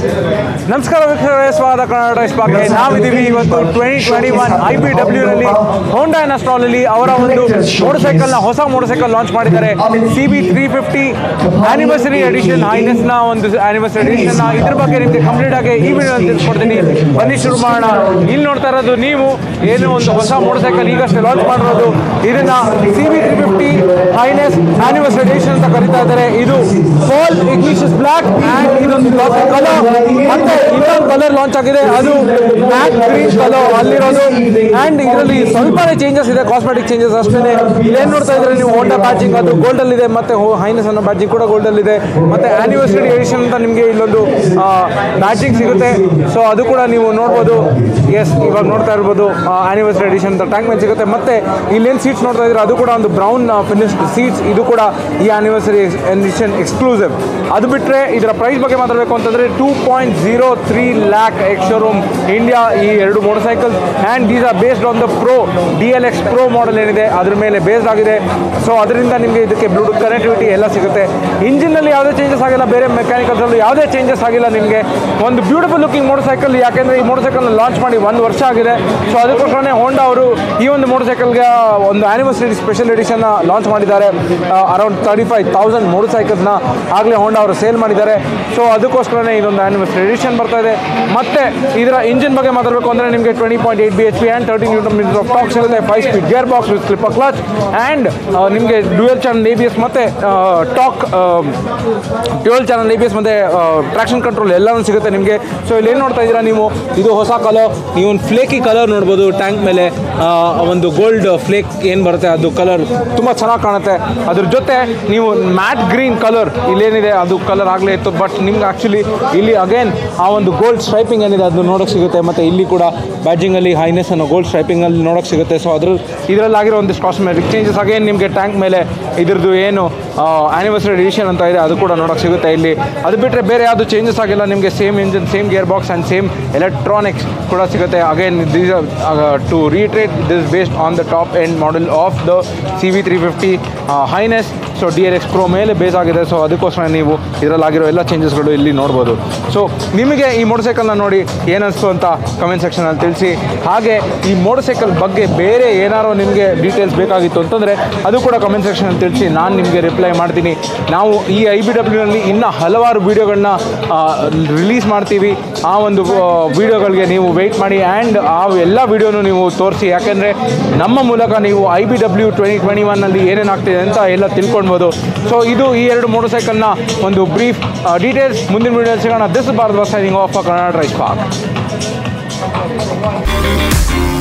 ನಮಸ್ಕಾರ ವೀಕ್ಷಕರೇ ಸ್ವಾಗತ ಕನ್ನಡ ರೈಸ್ ಪಾಕ್ಗೆ ನಾವಿದ್ದೀವಿ ಇವತ್ತು twenty twenty one I B W ನಲ್ಲಿ ಹೋಂಡಾ ಸ್ಟಾಲ್ ಅಲ್ಲಿ ಅವರ ಒಂದು ಮೋಟರ್ ಸೈಕಲ್ ನ ಹೊಸ ಮೋಟರ್ ಸೈಕಲ್ ಲಾಂಚ್ ಮಾಡಿದ್ದಾರೆ C B three fifty anniversary edition highness ನ ಒಂದು ಆನಿವರ್ಸರಿ ಎಡಿಷನ್ ಇದ್ರ ಬಗ್ಗೆ ನಿಮಗೆ ಕಂಪ್ಲೀಟ್ ಆಗಿ ಈ ವಿಡಿಯೋ ತಿಳಿಸ್ಕೊಡ್ತೀನಿ ಬನ್ನಿ ಶುರು ಮಾಡೋಣ ಇಲ್ಲಿ ನೋಡ್ತಾ ಇರೋದು ನೀವು ಏನು ಒಂದು ಹೊಸ ಮೋಟರ್ ಸೈಕಲ್ ಈಗಷ್ಟೇ ಲಾಂಚ್ ಮಾಡಿರೋದು ಇದನ್ನ C B three fifty highness anniversary edition ಅಂತ ಕರೀತಾ ಇದ್ದಾರೆ ಇದು ಫಾಲ್ ಇಗ್ನಿಷಸ್ ಬ್ಲಾಕ್ ಅಂಡ್ ಇದೊಂದು ಕಲರ್ ಮತ್ತೆ ಇನ್ನೊಂದು ಕಲರ್ ಲಾಂಚ್ ಆಗಿದೆ ಅದು ಬ್ಲಾಕ್ ಗ್ರೀನ್ ಕಲರ್ ಅಲ್ಲಿರೋದು ಅಂಡ್ ಇದರಲ್ಲಿ ಸ್ವಲ್ಪನೇ ಚೇಂಜಸ್ ಇದೆ ಕಾಸ್ಮೆಟಿಕ್ ಚೇಂಜಸ್ ಅಷ್ಟೇ ಇಲ್ಲೇನು ನೋಡ್ತಾ ಇದ್ರೆ ನೀವು ಹೋಂಡಾ ಬ್ಯಾಚಿಂಗ್ ಅದು ಗೋಲ್ಡ್ ಅಲ್ಲಿ ಇದೆ ಮತ್ತೆ ಹೈನಸ್ ಅನ್ನೋ ಬ್ಯಾಚಿಂಗ್ ಕೂಡ ಗೋಲ್ಡ್ ಅಲ್ಲಿ ಇದೆ ಮತ್ತೆ ಆನಿವರ್ಸರಿ ಎಡಿಷನ್ ಅಂತ ನಿಮಗೆ ಇಲ್ಲೊಂದು ಬ್ಯಾಚಿಂಗ್ ಸಿಗುತ್ತೆ ಸೊ ಅದು ಕೂಡ ನೀವು ನೋಡ್ಬೋದು ಎಸ್ ಇವಾಗ ನೋಡ್ತಾ ಇರ್ಬೋದು ಆನಿವರ್ಸರಿ ಎಡಿಷನ್ ಅಂತ ಟ್ಯಾಂಕ್ ಮೇಲೆ ಸಿಗುತ್ತೆ ಮತ್ತೆ ಇಲ್ಲೇನು ಸೀಟ್ಸ್ ನೋಡ್ತಾ ಇದ್ರೆ ಅದು ಕೂಡ ಒಂದು ಬ್ರೌನ್ ಫಿನಿಶ್ ಸೀಟ್ಸ್ ಇದು ಕೂಡ ಈ ಆನಿವರ್ಸರಿ ಎಡಿಷನ್ ಎಕ್ಸ್ಕ್ಲೂಸಿವ್ ಅದು ಬಿಟ್ಟರೆ ಇದರ ಪ್ರೈಸ್ ಬಗ್ಗೆ ಮಾತಾಡಬೇಕು ಅಂತಂದರೆ two point zero three lakh ex showroom India ಈ ಎರಡು motorcycle and these are based on the pro D L X pro model ಏನಿದೆ ಅದ್ರ ಮೇಲೆ ಬೇಸ್ಡ್ ಆಗಿದೆ ಸೊ ಅದರಿಂದ ನಿಮಗೆ ಇದಕ್ಕೆ ಬ್ಲೂಟೂತ್ ಕನೆಕ್ಟಿವಿಟಿ ಎಲ್ಲ ಸಿಗುತ್ತೆ ಇಂಜಿನಲ್ಲಿ ಯಾವುದೇ ಚೇಂಜಸ್ ಆಗಿಲ್ಲ ಬೇರೆ ಮೆಕ್ಯಾನಿಕಲ್ಸಲ್ಲೂ ಯಾವುದೇ ಚೇಂಜಸ್ ಆಗಿಲ್ಲ ನಿಮಗೆ ಒಂದು ಬ್ಯೂಟಿಫುಲ್ ಲುಕಿಂಗ್ ಮೋಟರ್ ಸೈಕಲ್ ಯಾಕೆಂದರೆ ಈ ಮೋಟರ್ ಸೈಕಲ್ನ ಲಾಂಚ್ ಮಾಡಿ ಒಂದು ವರ್ಷ ಆಗಿದೆ ಸೊ ಅದಕ್ಕೋಸ್ಕರನೇ ಹೋಂಡಾ ಅವರು ಈ ಒಂದು ಮೋಟರ್ ಸೈಕಲ್ಗೆ ಒಂದು ಆನಿವರ್ಸರಿ ಸ್ಪೆಷಲ್ ಎಡಿಷನ್ನ ಲಾಂಚ್ ಮಾಡಿದ್ದಾರೆ ಅರೌಂಡ್ ತರ್ಟಿ ಫೈವ್ ತೌಸಂಡ್ ಮೋಟರ್ ಸೈಕಲ್ಸ್ನ ಆಗಲೇ ಹೋಂಡಾ ಅವರು ಸೇಲ್ ಮಾಡಿದ್ದಾರೆ ಸೊ ಅದಕ್ಕೋಸ್ಕರನೇ ಇದೊಂದು ಆನಿವರ್ಸರಿ ಎಡಿಷನ್ ಬರ್ತಾ ಇದೆ ಮತ್ತೆ ಇದರ ಇಂಜಿನ್ ಬಗ್ಗೆ ಮಾತಾಡಬೇಕು ಅಂದರೆ ನಿಮಗೆ twenty point eight B H P and thirteen newton meter of torque ಸಿಗುತ್ತೆ five speed gearbox with slipper clutch and ನಿಮಗೆ dual channel A B S ಮತ್ತು torque dual channel A B S ಮತ್ತು traction control ಎಲ್ಲನೂ ಸಿಗುತ್ತೆ ನಿಮಗೆ so ಇಲ್ಲಿ ಏನು ನೋಡ್ತಾ ಇದ್ದೀರಾ ನೀವು ಇದು ಹೊಸ ಕಲರ್ ನೀವು ಒಂದು ಫ್ಲೇಕಿ ಕಲರ್ ನೋಡ್ಬೋದು ಟ್ಯಾಂಕ್ ಮೇಲೆ ಆ, ಒಂದು ಗೋಲ್ಡ್ ಫ್ಲೇಕ್ ಏನು ಬರುತ್ತೆ ಅದು ಕಲರ್ ತುಂಬ ಚೆನ್ನಾಗಿ ಕಾಣುತ್ತೆ ಅದ್ರ ಜೊತೆ ನೀವು ಮ್ಯಾಟ್ ಗ್ರೀನ್ ಕಲರ್ ಇಲ್ಲೇನಿದೆ ಅದು ಕಲರ್ ಆಗಲೇ ಇತ್ತು ಬಟ್ ನಿಮ್ಗೆ ಆ್ಯಕ್ಚುಲಿ ಇಲ್ಲಿ ಅಗೇನ್ ಆ ಒಂದು ಗೋಲ್ಡ್ ಸ್ಟ್ರೈಪಿಂಗ್ ಏನಿದೆ ಅದು ನೋಡೋಕ್ಕೆ ಸಿಗುತ್ತೆ ಮತ್ತು ಇಲ್ಲಿ ಕೂಡ ಬ್ಯಾಜಿಂಗಲ್ಲಿ ಹೈನೆಸ್ ಅನ್ನೋ ಗೋಲ್ಡ್ ಸ್ಟ್ರೈಪಿಂಗಲ್ಲಿ ನೋಡೋಕ್ಕೆ ಸಿಗುತ್ತೆ ಸೊ ಅದ್ರ ಇದರಲ್ಲಿ ಆಗಿರೋ ಒಂದಿಷ್ಟು ಕಾಸ್ಮೆಟಿಕ್ ಚೇಂಜಸ್ ಅಗೇನ್ ನಿಮಗೆ ಟ್ಯಾಂಕ್ ಮೇಲೆ ಇದ್ರದ್ದು ಏನು ಆ್ಯನಿವರ್ಸರಿ ಎಡಿಷನ್ ಅಂತ ಇದೆ ಅದು ಕೂಡ ನೋಡೋಕ್ಕೆ ಸಿಗುತ್ತೆ ಇಲ್ಲಿ ಅದು ಬಿಟ್ಟರೆ ಬೇರೆ ಯಾವುದು ಚೇಂಜಸ್ ಆಗಿಲ್ಲ ನಿಮಗೆ same engine same gear box and same electronics ಕೂಡ ಸಿಗುತ್ತೆ again these to retreat this based on the top end model of the C V three fifty highness so D L X pro ಮೇಲೆ base ಆಗಿದೆ so ಅದಕ್ಕೋಸ್ಕರ ನೀವು ಇದರಲ್ಲಾಗಿರೋ ಎಲ್ಲ ಚೇಂಜಸ್ಗಳು ಇಲ್ಲಿ ನೋಡ್ಬೋದು so ನಿಮಗೆ ಈ ಮೋಟರ್ ಸೈಕಲ್ನ ನೋಡಿ ಏನಿಸ್ತು ಅಂತ ಕಮೆಂಟ್ ಸೆಕ್ಷನಲ್ಲಿ ತಿಳಿಸಿ ಹಾಗೆ ಈ ಮೋಟರ್ ಸೈಕಲ್ ಬಗ್ಗೆ ಬೇರೆ ಏನಾರೋ ನಿಮಗೆ ಡೀಟೇಲ್ಸ್ ಬೇಕಾಗಿತ್ತು ಅಂತಂದರೆ ಅದು ಕೂಡ ಕಮೆಂಟ್ ಸೆಕ್ಷನಲ್ಲಿ ತಿಳಿಸಿ ನಾನು ನಿಮಗೆ ರಿಪ್ಲೈ ಮಾಡ್ತೀನಿ ನಾವು ಈ ಐ ಬಿ ಡಬ್ಲ್ಯೂನಲ್ಲಿ ಇನ್ನೂ ಹಲವಾರು ವೀಡಿಯೋಗಳನ್ನ ರಿಲೀಸ್ ಮಾಡ್ತೀವಿ ಆ ಒಂದು ವೀಡಿಯೋಗಳಿಗೆ ನೀವು ವೆಯ್ಟ್ ಮಾಡಿ ಆ್ಯಂಡ್ ಆ ಎಲ್ಲ ವೀಡಿಯೋನು ನೀವು ತೋರಿಸಿ ಯಾಕೆಂದರೆ ನಮ್ಮ ಮೂಲಕ ನೀವು I B W twenty twenty ಒನ್ನಲ್ಲಿ ಏನೇನಾಗ್ತಿದೆ ಅಂತ ಎಲ್ಲ ತಿಳ್ಕೊಳ್ಬೋದು ಸೊ ಇದು ಈ ಎರಡು ಮೋಟರ್ ಸೈಕಲ್ನ ಒಂದು ಬ್ರೀಫ್ ಡೀಟೇಲ್ಸ್ ಮುಂದಿನ ವೀಡಿಯೋ ಸಿಗೋಣ this Bharat signing off Karnataka rise park